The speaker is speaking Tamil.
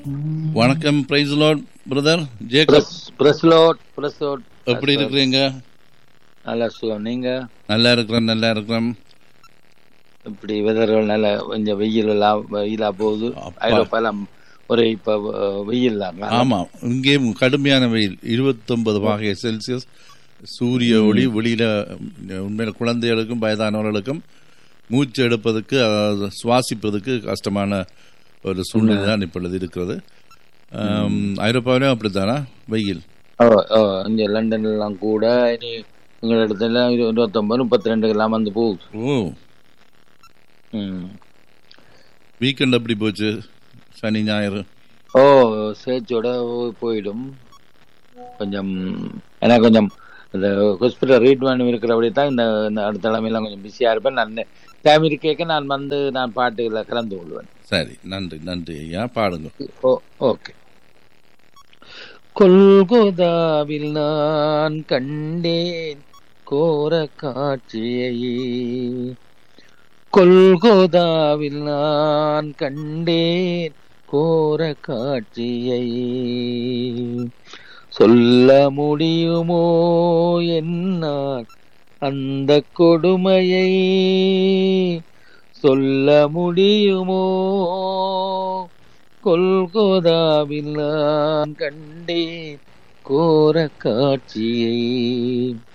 வணக்கம் பிரைஸ் லார்ட் பிரதர் ஜேக்கப் பிரஸ்லோட் பிரஸ்லோட் எப்படி இருக்கிறீங்க நல்ல சுகம் நீங்க நல்லா இருக்கிறேன் நல்லா இருக்கிறேன் இப்படி வெதர்கள் நல்ல கொஞ்சம் வெயில் எல்லாம் வெயிலா போகுது அப்பா. ஐரோப்பால ஒரு இப்ப அஹ், வெயில் தான் ஆமா இங்கேயும் கடுமையான வெயில் இருபத்தொன்பது வகை செல்சியஸ் சூரிய ஒளி வெளியில உண்மையில குழந்தைகளுக்கும் வயதானவர்களுக்கும் மூச்சு எடுப்பதற்கு அதாவது சுவாசிப்பதற்கு கஷ்டமான ஒரு சூழ்நிலை தான் இப்பொழுது இருக்கிறது ஆம், ஐரோப்பாவிலும் அப்படித்தானா வெயில் ஓ, ஓ, இங்க லண்டன் எல்லாம் கூட இனி எங்க இடத்துல இரு- இருபத்தொன்பது முப்பத்தி ரெண்டு எல்லாம் வந்து போகுது ஓ ம். வீக்கெண்ட் எப்படி போச்சு சனி ஞாயிறு ஓ சேர்ச்சோட போயிடும் கொஞ்சம் எனக்கு கொஞ்சம் இந்த ஹாஸ்பிட்டல் ட்ரீட்மெண்ட் இருக்கிறபடி தான் இந்த இந்த அடுத்த தலைமையெல்லாம் கொஞ்சம் பிஸியாக இருப்பேன் நான் டைம் இருக்கேக்க நான் வந்து நான் பாட்டுகளை கலந்து கொள்வேன் சரி நன்றி நன்றி ஐயா பாடுங்க ஓ ஓகே கொல்கோதாவில் நான் கண்டேன் கோர காட்சியை கொல்கோதாவில் நான் கண்டேன் கோர காட்சியை சொல்ல முடியுமோ என்னால் அந்த கொடுமையை சொல்ல முடியுமோ கொல்கோதாவில் நான் கண்டேன் கோர காட்சியை